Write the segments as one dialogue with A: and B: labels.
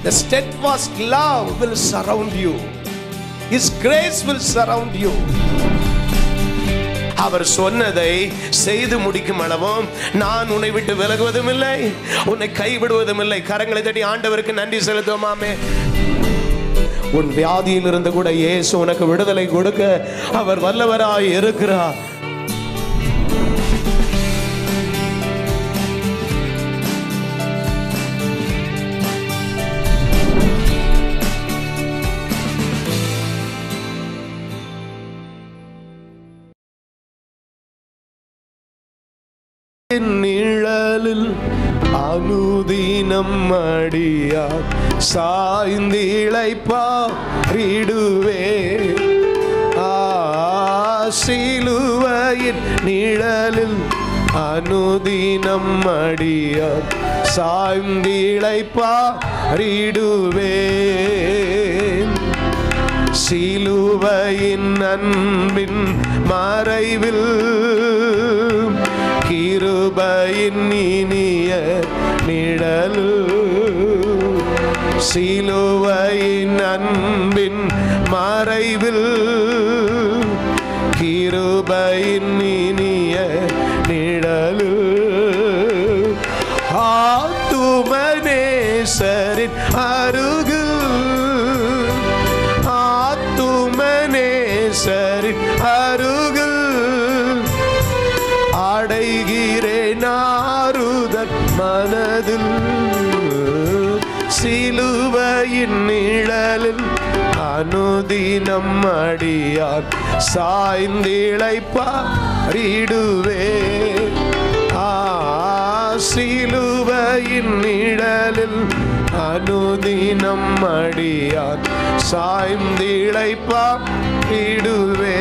A: The steadfast love will surround you. His grace will surround you. அவர் சொன்னதை செய்து முடிக்கும் அளவும் நான் உன்னை விட்டு விலகுவதும் இல்லை உன்னை கைவிடுவதும் இல்லை கரங்களை தட்டி ஆண்டவருக்கு நன்றி செலுத்துவோமாமே உன் வியாதியில் இருந்து கூட இயேசு உனக்கு விடுதலை கொடுக்க அவர் வல்லவராய் இருக்கிறார் நிழலில் அனுதினம் அடியா சாய்ந்திழைப்பாரிடுவே சிலுவையின் நிழலில் அனுதினம் அடியா சாய்ந்திழைப்பாரிடுவேன் சிலுவையின் அன்பின் மறைவில் கிருபையின் இனிய நிழல் சிலுவையின் அன்பின் மறைவில் கிருபையின் இனிய நிழல் ஆத்துமனேசரின் அருகில் ஆத்துமனேசரின் அருகில் அடைகிறேன் ஆறுதல் மனதில் சிலுவையின் நிழலில் அனுதினம் அடியார் சாய்ந்திழைப்பாரிடுவே ஆ சிலுவையின் நிழலில் அனுதினம் அடியார் சாய்ந்திழைப்பாரிடுவே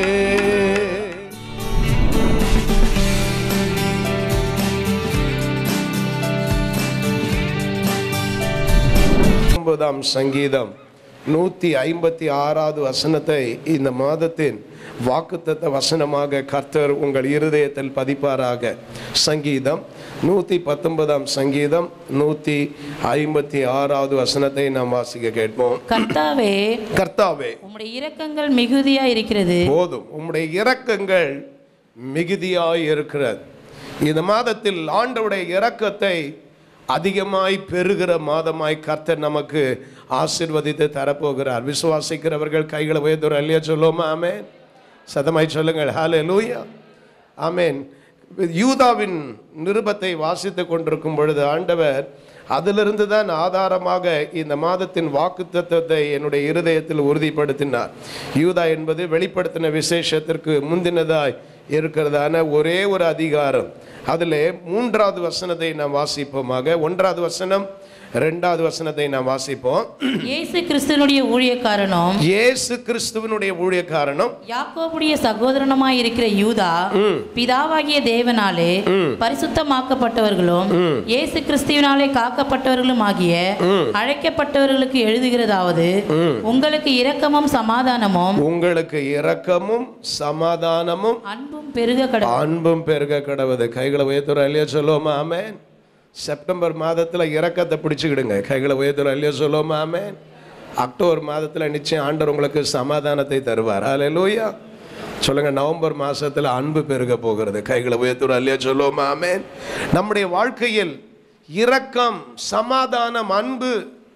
A: ஒன்பதாம் சங்கீதம் நூத்தி ஐம்பத்தி ஆறாவது வசனத்தை இந்த மாதத்தின் வாக்குத்தத்த வசனமாக கர்த்தர் உங்கள் இருதயத்தில் பதிப்பாராக சங்கீதம் நூத்தி பத்தொன்பதாம் சங்கீதம் நூத்தி ஐம்பத்தி ஆறாவது வசனத்தை நாம் வாசிக்க கேட்போம்
B: கர்த்தாவே
A: கர்த்தாவே
B: உம்முடைய இரக்கங்கள் மிகுதியா இருக்கிறது
A: போதும் உம்முடைய இரக்கங்கள் மிகுதியாய் இருக்கிறது இந்த மாதத்தில் ஆண்டவுடைய இரக்கத்தை அதிகமாய் பெருகிற மாதமாய் கர்த்தர் நமக்கு ஆசிர்வதித்து தரப்போகிறார் விசுவாசிக்கிறவர்கள் கைகளை உயர்த்துற இல்லையா சொல்லுவோமா ஆமென் சதமாய் சொல்லுங்கள் ஹாலே லூயா ஆமென் யூதாவின் நிருபத்தை வாசித்து கொண்டிருக்கும் பொழுது ஆண்டவர் அதிலிருந்து தான் ஆதாரமாக இந்த மாதத்தின் வாக்குத்தத்தத்தை என்னுடைய இருதயத்தில் உறுதிப்படுத்தினார் யூதா என்பது வெளிப்படுத்தின விசேஷத்திற்கு முந்தினதாய் இருக்கிறதான ஒரே ஒரு அதிகாரம் அதில் மூன்றாவது வசனத்தை நாம் வாசிப்போமாக ஒன்றாவது வசனம் ரெண்டாவது வசனத்தை நாம் வாசிப்போம்
B: இயேசு கிறிஸ்துவனுடைய ஊழியக்காரனும்
A: இயேசு கிறிஸ்துவனுடைய ஊழியக்காரனும்
B: யாக்கோபுடைய சகோதரனுமாய் இருக்கிற யூதா பிதாவாகிய தேவனாலே பரிசுத்தமாக்கப்பட்டவர்களும் இயேசு கிறிஸ்துவினாலே காக்கப்பட்டவர்களும் ஆகிய அழைக்கப்பட்டவர்களுக்கு எழுதுகிறதாவது உங்களுக்கு இரக்கமும் சமாதானமும்
A: உங்களுக்கு இரக்கமும் சமாதானமும்
B: அன்பும் பெருக கட
A: அன்பும் பெருக கடவுது கைகளை உயர்த்துற இல்லையா சொல்லுவோமா ஆமென் செப்டம்பர் மாதத்தில் இரக்கத்தை பிடிச்சிக்கிடுங்க கைகளை உயர்த்துற இல்லையா சொல்லுவோமா ஆமென் அக்டோபர் மாதத்தில் நிச்சயம் ஆண்டவர் உங்களுக்கு சமாதானத்தை தருவார் அல்லேலூயா சொல்லுங்க நவம்பர் மாசத்துல அன்பு பெருக போகிறது கைகளை உயர்த்துற இல்லையா சொல்லுவோமா ஆமென் நம்முடைய வாழ்க்கையில் இரக்கம் சமாதானம் அன்பு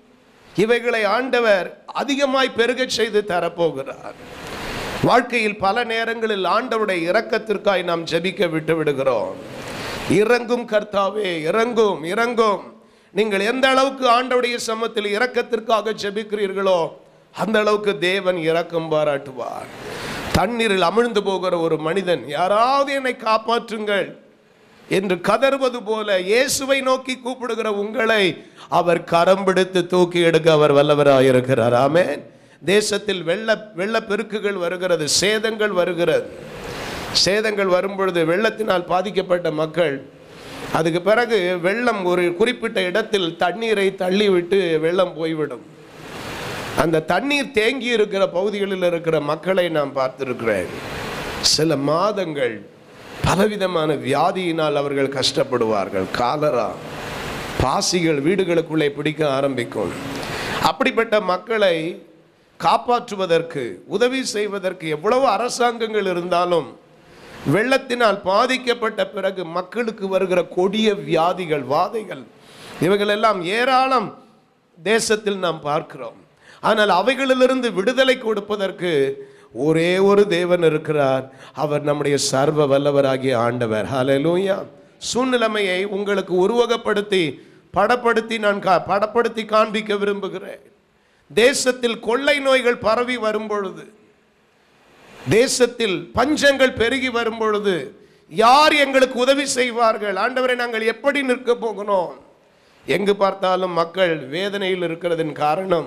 A: இவைகளை ஆண்டவர் அதிகமாய் பெருகச் செய்து தரப்போகிறார் வாழ்க்கையில் பல நேரங்களில் ஆண்டவருடைய இரக்கத்திற்காய் நாம் ஜெபிக்க விட்டு விடுகிறோம் இறங்கும் கர்த்தாவே இறங்கும் இறங்கும் நீங்கள் எந்த அளவுக்கு ஆண்டவருடைய சமத்தில் இரக்கத்திற்காக ஜெபிக்கிறீர்களோ அந்த அளவுக்கு தேவன் இரக்கம் பாராட்டுவார் தண்ணீரில் அமிழ்ந்து போகிற ஒரு மனிதன் யாராவது என்னை காப்பாற்றுங்கள் என்று கதறுவது போல இயேசுவை நோக்கி கூப்பிடுகிற உங்களை அவர் கரம் பிடித்து தூக்கி எடுக்க அவர் வல்லவராயிருக்கிறார் ஆமென் தேசத்தில் வெள்ள வெள்ளப்பெருக்குகள் வருகிறது சேதங்கள் வருகிறது சேதங்கள் வரும்பொழுது வெள்ளத்தினால் பாதிக்கப்பட்ட மக்கள் அதுக்கு பிறகு வெள்ளம் ஒரு குறிப்பிட்ட இடத்தில் தண்ணீரை தள்ளிவிட்டு வெள்ளம் போய்விடும் அந்த தண்ணீர் தேங்கி இருக்கிற பகுதிகளில் இருக்கிற மக்களை நான் பார்த்திருக்கிறேன் சில மாதங்கள் பலவிதமான வியாதியினால் அவர்கள் கஷ்டப்படுவார்கள் காலரா பாசிகள் வீடுகளுக்குள்ளே பிடிக்க ஆரம்பிக்கும் அப்படிப்பட்ட மக்களை காப்பாற்றுவதற்கு உதவி செய்வதற்கு எவ்வளவு அரசாங்கங்கள் இருந்தாலும் வெள்ளத்தினால் பாதிக்கப்பட்ட பிறகு மக்களுக்கு வருகிற கொடிய வியாதிகள் வாதைகள் இவைகள் எல்லாம் ஏராளம் தேசத்தில் நாம் பார்க்கிறோம் ஆனால் அவைகளிலிருந்து விடுதலை கொடுப்பதற்கு ஒரே ஒரு தேவன் இருக்கிறார் அவர் நம்முடைய சர்வ வல்லவராகிய ஆண்டவர் ஹalleluya சூழ்நிலைமையை உங்களுக்கு உருவகப்படுத்தி படப்படுத்தி நான் கா- படப்படுத்தி காண்பிக்க விரும்புகிறேன் தேசத்தில் கொள்ளை நோய்கள் பரவி வரும் பொழுது தேசத்தில் பஞ்சங்கள் பெருகி வரும் பொழுது யார் எங்களுக்கு உதவி செய்வார்கள் ஆண்டவரை நாங்கள் எப்படி நிற்க போகிறோம் எங்கு பார்த்தாலும் மக்கள் வேதனையில் இருக்கிறதின் காரணம்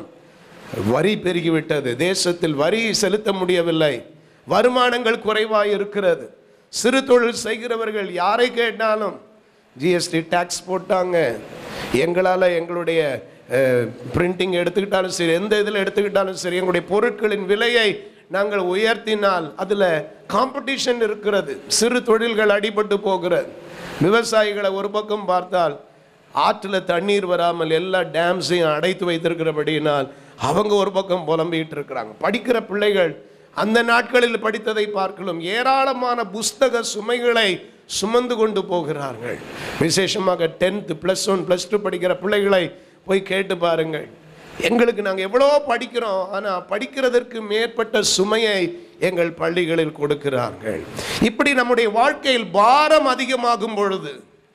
A: வரி பெருகிவிட்டது தேசத்தில் வரி செலுத்த முடியவில்லை வருமானங்கள் குறைவாக இருக்கிறது சிறு தொழில் செய்கிறவர்கள் யாரை கேட்டாலும் ஜிஎஸ்டி டாக்ஸ் போட்டாங்க எங்களால் எங்களுடைய பிரிண்டிங் எடுத்துக்கிட்டாலும் சரி எந்த இதில் எடுத்துக்கிட்டாலும் சரி எங்களுடைய பொருட்களின் விலையை நாங்கள் உயர்த்தினால் அதில் காம்படிஷன் இருக்கிறது சிறு தொழில்கள் அடிபட்டு போகிறது விவசாயிகளை ஒரு பக்கம் பார்த்தால் ஆற்றில் தண்ணீர் வராமல் எல்லா டேம்ஸையும் அடைத்து வைத்திருக்கிறபடியினால் அவங்க ஒரு பக்கம் புலம்பிட்டு இருக்கிறாங்க படிக்கிற பிள்ளைகள் அந்த நாட்களில் படித்ததை பார்க்கலாம் ஏராளமான புஸ்தக சுமைகளை சுமந்து கொண்டு போகிறார்கள் விசேஷமாக tenth plus one plus two படிக்கிற பிள்ளைகளை போய் கேட்டு பாருங்கள் எங்களுக்கு நாங்கள் எவ்வளோ படிக்கிறோம் ஆனால் படிக்கிறதற்கு மேற்பட்ட சுமையை எங்கள் பள்ளிகளில் கொடுக்கிறார்கள் இப்படி நம்முடைய வாழ்க்கையில் பாரம் அதிகமாகும் பொழுது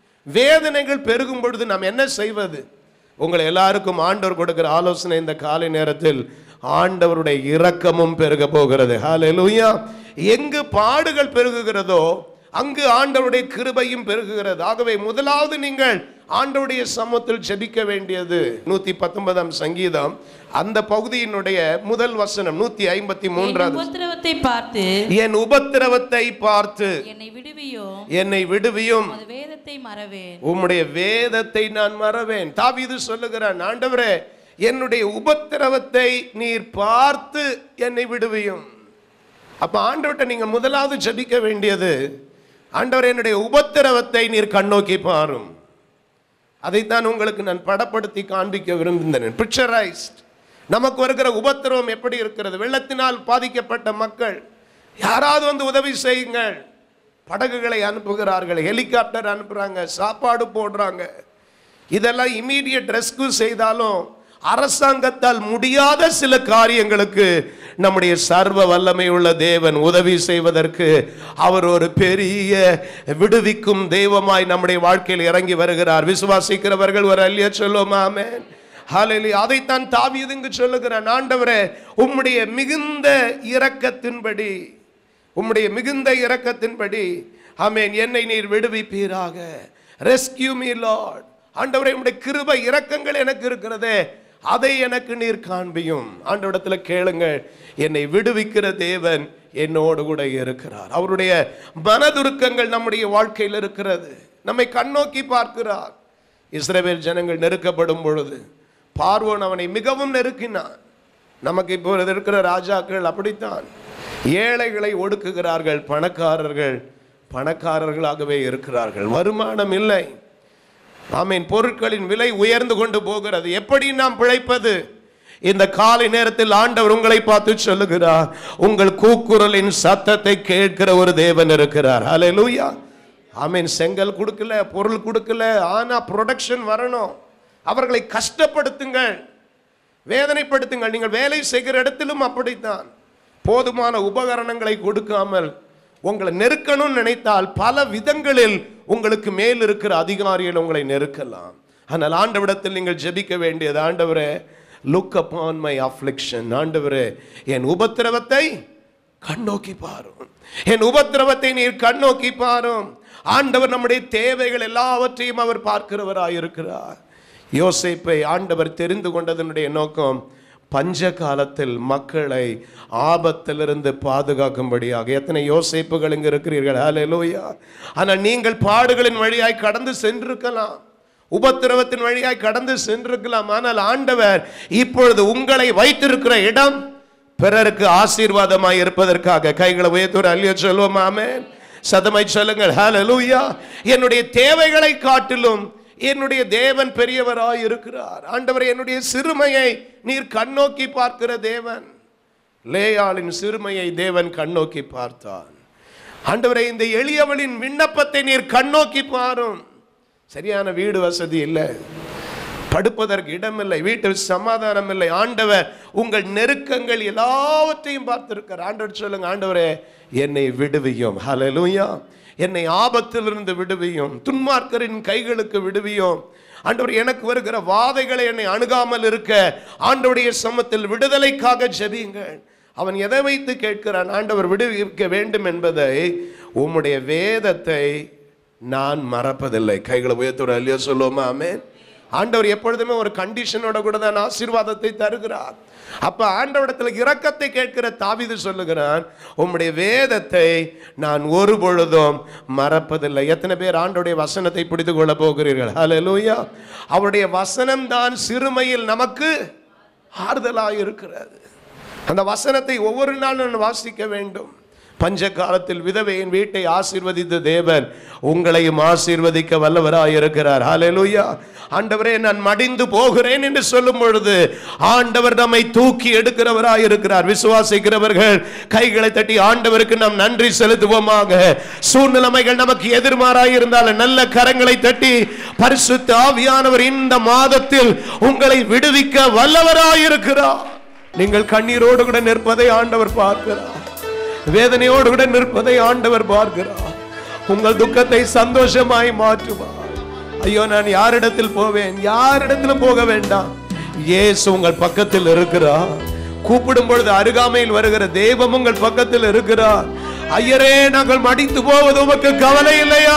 A: வேதனைகள் பெருகும் பொழுது நாம் என்ன செய்வது உங்களை எல்லாருக்கும் ஆண்டவர் கொடுக்கிற ஆலோசனை இந்த காலை நேரத்தில் ஆண்டவருடைய இரக்கமும் பெருக போகிறது ஹalleluya எங்கு பாடுகள் பெருகுகிறதோ அங்கு ஆண்டவருடைய கிருபையும் பெருகுகிறது ஆகவே முதலாவது நீங்கள் ஆண்டவருடைய சமூகத்தில் ஜெபிக்க வேண்டியது நூத்தி பத்தொன்பதாம் சங்கீதம் அந்த பகுதியினுடைய முதல் வசனம் நூத்தி ஐம்பத்தி
B: என்
A: மூன்றாவது
B: உபத்திரவத்தை பார்த்து
A: என் உபத்திரவத்தை பார்த்து
B: என்னை விடுவியும்
A: என்னை விடுவியும்
B: உமது வேதத்தை மறவேன்
A: உம்முடைய வேதத்தை நான் மறவேன் தாவீது சொல்லுகிறான் ஆண்டவரே என்னுடைய உபத்திரவத்தை நீர் பார்த்து என்னை விடுவியும் அப்ப ஆண்டவர்கிட்ட நீங்க முதலாவது ஜெபிக்க வேண்டியது ஆண்டவர் என்னுடைய உபத்திரவத்தை நீர் கண்ணோக்கி பாரும் அதைத்தான் உங்களுக்கு நான் படப்படுத்தி காண்பிக்க விரும்புகிறேன் பிக்சரைஸ்ட் நமக்கு வருகிற உபத்திரவம் எப்படி இருக்கிறது வெள்ளத்தினால் பாதிக்கப்பட்ட மக்கள் யாராவது வந்து உதவி செய்யுங்கள் படகுகளை அனுப்புகிறார்கள் ஹெலிகாப்டர் அனுப்புறாங்க சாப்பாடு போடுறாங்க இதெல்லாம் இமீடியட் ரெஸ்க்யூ செய்தாலும் அரசாங்கத்தால் முடியாத சில காரியங்களுக்கு நம்முடைய சர்வ வல்லமை உள்ள தேவன் உதவி செய்வதற்கு அவர் ஒரு பெரிய விடுவிக்கும் தெய்வமாய் நம்முடைய வாழ்க்கையில் இறங்கி வருகிறார் விசுவாசிக்கிறவர்கள் ஒரு அல்லிய சொல்லுமாமே ஹalleluya அதைத்தான் தாவீது இங்கு சொல்லுகிறான் ஆண்டவரே உம்முடைய மிகுந்த இரக்கத்தின்படி உம்முடைய மிகுந்த இரக்கத்தின்படி ஆமென் என்னை நீர் விடுவிப்பீராக ரெஸ்கியூ மீ லார்ட் ஆண்டவரே உம்முடைய கிருபை இரக்கங்கள் எனக்கு இருக்கிறதே அதை எனக்கு நீர் காண்பியும் ஆண்டவரிடத்துல கேளுங்கள் என்னை விடுவிக்கிற தேவன் என்னோடு கூட இருக்கிறார் அவருடைய மனதுருக்கங்கள் நம்முடைய வாழ்க்கையில் இருக்கிறது நம்மை கண்ணோக்கி பார்க்கிறார் இஸ்ரவேல் ஜனங்கள் நெருக்கப்படும் பொழுது பார்வோன் அவனை மிகவும் நெருக்கினான் நமக்கு இப்போ இருக்கிற ராஜாக்கள் அப்படித்தான் ஏழைகளை ஒடுக்குகிறார்கள் பணக்காரர்கள் பணக்காரர்களாகவே இருக்கிறார்கள் வருமானம் இல்லை ஆமீன் பொருட்களின் விலை உயர்ந்து கொண்டு போகிறது எப்படி நாம் பிழைப்பது இந்த காலை நேரத்தில் ஆண்டவர் உங்களை பார்த்து சொல்லுகிறார் உங்கள் கூக்குரலின் சத்தத்தை கேட்கிற ஒரு தேவன் இருக்கிறார் ஹalleluya ஆமீன் செங்கல் கொடுக்கல பொருள் கொடுக்கல ஆனா ப்ரொடக்ஷன் வரணும் அவர்களை கஷ்டப்படுத்துங்கள் வேதனைப்படுத்துங்கள் நீங்கள் வேலை செய்கிற இடத்திலும் அப்படித்தான் போதுமான உபகரணங்களை கொடுக்காமல் உங்களை நெருக்கணும்னு நினைத்தால் பல விதங்களில் உங்களுக்கு மேல் இருக்கிற அதிகாரிகள் உங்களை நெருக்கலாம் ஆனால் ஆண்டவிடத்தில் நீங்கள் ஜெபிக்க வேண்டியது ஆண்டவரே லுக் upon மை affliction ஆண்டவரே என் உபத்திரவத்தை கண்ணோக்கி பாரும் என் உபத்திரவத்தை நீர் கண்ணோக்கி பாரும் ஆண்டவர் நம்முடைய தேவைகள் எல்லாவற்றையும் அவர் பார்க்கிறவராய் இருக்கிறார் யோசேப்பை ஆண்டவர் தெரிந்து கொண்டதனுடைய நோக்கம் பஞ்ச காலத்தில் மக்களை ஆபத்திலிருந்து பாதுகாக்கும்படியாக எத்தனை யோசேப்புகள் இங்க இருக்கிறீர்கள் ஹalleluya ஆனால் நீங்கள் பாடுகளின் வழியாய் கடந்து சென்றிருக்கலாம் உபத்திரவத்தின் வழியாய் கடந்து சென்றிருக்கலாம் ஆனால் ஆண்டவர் இப்பொழுது உங்களை வைத்திருக்கிற இடம் பிறருக்கு ஆசீர்வாதமாய் இருப்பதற்காக கைகளை உயர்த்தூர் அல்லிய சொல்வோம் ஆமென் சதமை சொல்லுங்கள் ஹalleluya என்னுடைய தேவைகளை காட்டிலும் என்னுடைய தேவன் பெரியவராய் இருக்கிறார் ஆண்டவரே என்னுடைய சிறுமையை நீர் கண்ணோக்கி பார்க்கிற தேவன் லேயாளின் சிறுமையை தேவன் கண்ணோக்கி பார்த்தான் ஆண்டவரே இந்த எளியவளின் விண்ணப்பத்தை நீர் கண்ணோக்கி பாரும் சரியான வீடு வசதி இல்லை படுப்பதற்கு இடமில்லை வீட்டில் சமாதானம் இல்லை ஆண்டவர் உங்கள் நெருக்கங்கள் எல்லாவற்றையும் பார்த்திருக்கிறார் ஆண்டவர் சொல்லுங்க ஆண்டவரே என்னை விடுவியும் ஹalleluya என்னை ஆபத்திலிருந்து விடுவியும் துன்மார்க்கரின் கைகளுக்கு விடுவியும் ஆண்டவர் எனக்கு வருகிற வாதைகளை என்னை அணுகாமல் இருக்க ஆண்டவருடைய சமத்தில் விடுதலைக்காக ஜெபியுங்கள் அவன் எதை வைத்து கேட்கிறான் ஆண்டவர் விடுவிக்க வேண்டும் என்பதை உம்முடைய வேதத்தை நான் மறப்பதில்லை கைகளை உயர்த்தோட இல்லையோ சொல்லுவோமா ஆமென் ஆண்டவர் எப்பொழுதுமே ஒரு கண்டிஷனோட கூட தான் ஆசீர்வாதத்தை தருகிறார் அப்ப ஆண்டவரிடத்தில் இரக்கத்தை கேட்கிற தாவிது சொல்லுகிறான் உம்முடைய வேதத்தை நான் ஒரு பொழுதும் மறப்பதில்லை எத்தனை பேர் ஆண்டோடைய வசனத்தை பிடித்து கொள்ள போகிறீர்கள் ஹalleluya அவருடைய வசனம் தான் சிறுமையில் நமக்கு ஆறுதலாக இருக்கிறது அந்த வசனத்தை ஒவ்வொரு நாளும் நான் வாசிக்க வேண்டும் பஞ்ச காலத்தில் விதவையின் வீட்டை ஆசீர்வதித்த தேவன் உங்களையும் ஆசீர்வதிக்க வல்லவராய் இருக்கிறார் ஹalleluya ஆண்டவரே நான் மடிந்து போகிறேன் என்று சொல்லும் பொழுது ஆண்டவர் நம்மை தூக்கி எடுக்கிறவராய் இருக்கிறார் விசுவாசிக்கிறவர்கள் கைகளை தட்டி ஆண்டவருக்கு நாம் நன்றி செலுத்துவோமாக சூழ்நிலைமைகள் நமக்கு எதிர்மாறாய் இருந்தாலும் நல்ல கரங்களை தட்டி பரிசுத்த ஆவியானவர் இந்த மாதத்தில் உங்களை விடுவிக்க வல்லவராய் இருக்கிறார் நீங்கள் கண்ணீரோடு கூட நிற்பதை ஆண்டவர் பார்க்கிறார் வேதனையோடு கூட நிற்பதை ஆண்டவர் பார்க்கிறார் உங்கள் துக்கத்தை சந்தோஷமாய் மாற்றுவார் ஐயோ நான் யாரிடத்தில் போவேன் யாரிடத்திலும் போக வேண்டாம் இயேசு உங்கள் பக்கத்தில் இருக்கிறார் கூப்பிடும் பொழுது அருகாமையில் வருகிற தெய்வம் உங்கள் பக்கத்தில் இருக்கிறார் ஐயரே நாங்கள் மடித்து போவது உமக்கு கவலை இல்லையா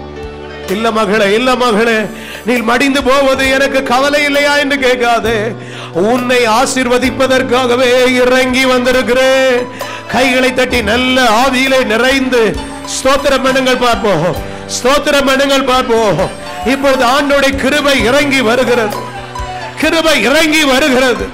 A: இல்ல மகளே இல்ல மகளே நீ மடிந்து போவது எனக்கு கவலை இல்லையா என்று கேட்காதே உன்னை ஆசீர்வதிப்பதற்காகவே இறங்கி வந்திருக்கிறேன் கைகளை தட்டி நல்ல ஆவியிலே நிறைந்து ஸ்தோத்திரம் பண்ணுங்கள் பார்ப்போம் ஸ்தோத்திரம் பண்ணுங்கள் பார்ப்போம் இப்பொழுது ஆண்டோடைய கிருபை இறங்கி வருகிறது கிருபை இறங்கி வருகிறது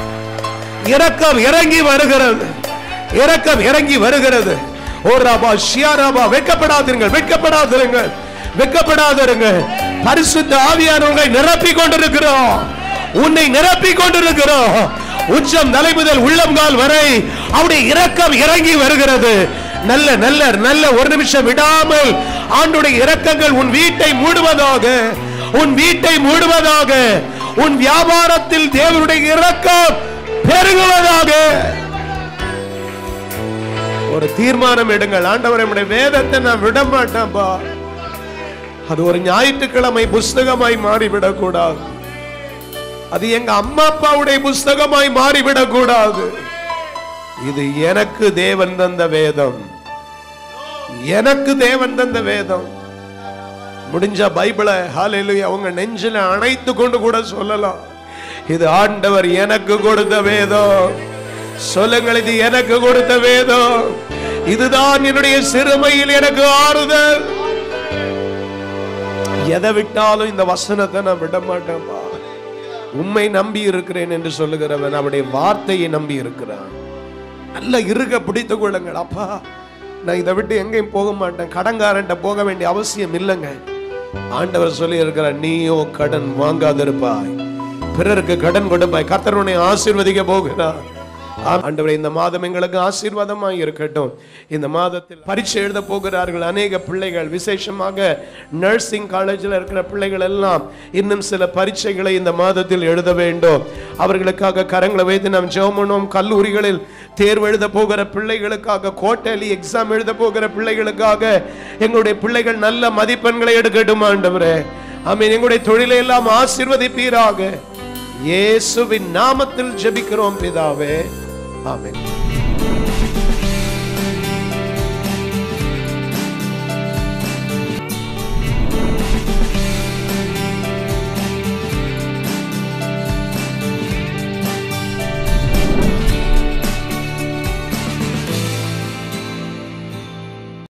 A: இரக்கம் இறங்கி வருகிறது இரக்கம் இறங்கி வருகிறது ஓ ராபா ஷியாராபா வெட்கப்படாதிருங்கள் வெட்கப்படாதிருங்கள் வெட்கப்படாதிருங்கள் பரிசுத்த ஆவியானவர்களை நிரப்பி கொண்டிருக்கிறோம் உன்னை நிரப்பி கொண்டிருக்கிறோம் உச்சம் தலை முதல் உள்ளங்கால் வரை அவருடைய இரக்கம் இறங்கி வருகிறது நல்ல நல்ல நல்ல ஒரு நிமிஷம் விடாமல் ஆண்டுடைய இரக்கங்கள் உன் வீட்டை மூடுவதாக உன் வீட்டை மூடுவதாக உன் வியாபாரத்தில் தேவனுடைய இரக்கம் பெருகுவதாக ஒரு தீர்மானம் எடுங்கள் ஆண்டவர் நம்முடைய வேதத்தை நான் விட மாட்டேன்பா அது ஒரு ஞாயிற்றுக்கிழமை புஸ்தகமாய் மாறிவிடக் கூடாது அது எங்க அம்மா அப்பாவுடைய புஸ்தகமாய் மாறிவிடக் கூடாது இது எனக்கு தேவன் தந்த வேதம் எனக்கு தேவன் தந்த வேதம் முடிஞ்ச பைபிளை ஹalleluya அவங்க நெஞ்சில அணைத்து கொண்டு கூட சொல்லலாம் இது ஆண்டவர் எனக்கு கொடுத்த வேதம் சொல்லுங்கள் இது எனக்கு கொடுத்த வேதம் இதுதான் என்னுடைய சிறுமையில் எனக்கு ஆறுதல் எதை விட்டாலும் இந்த வசனத்தை நான் விட மாட்டேன்பா உண்மை நம்பி இருக்கிறேன் என்று சொல்லுகிறவன் அவருடைய வார்த்தையை நம்பி இருக்கிறான் நல்ல இருக பிடித்துக் கொள்ளுங்கள் அப்பா நான் இதை விட்டு எங்கேயும் போக மாட்டேன் கடன்காரன்ட்ட போக வேண்டிய அவசியம் இல்லைங்க ஆண்டவர் சொல்லி இருக்கிறார் நீயோ கடன் வாங்காதிருப்பாய் பிறருக்கு கடன் கொடுப்பாய் கர்த்தர் உன்னை ஆசீர்வதிக்க போகிறார் ஆண்டவரே இந்த மாதம் எங்களுக்கு ஆசீர்வாதமாய் இருக்கட்டும் இந்த மாதத்தில் பரீட்சை எழுத போகிறார்கள் அநேக பிள்ளைகள் விசேஷமாக நர்சிங் காலேஜில் இருக்கிற பிள்ளைகள் எல்லாம் இன்னும் சில பரீட்சைகளை இந்த மாதத்தில் எழுத வேண்டும் அவர்களுக்காக கரங்களை வைத்து நாம் ஜெபம் பண்ணுவோம் கல்லூரிகளில் தேர்வு எழுத போகிற பிள்ளைகளுக்காக கோட்டலி எக்ஸாம் எழுத போகிற பிள்ளைகளுக்காக எங்களுடைய பிள்ளைகள் நல்ல மதிப்பெண்களை எடுக்கட்டும் ஆண்டவரே ஆமென் எங்களுடைய தொழிலை எல்லாம் ஆசீர்வதிப்பீராக இயேசுவின் நாமத்தில் ஜெபிக்கிறோம் பிதாவே ஆமென்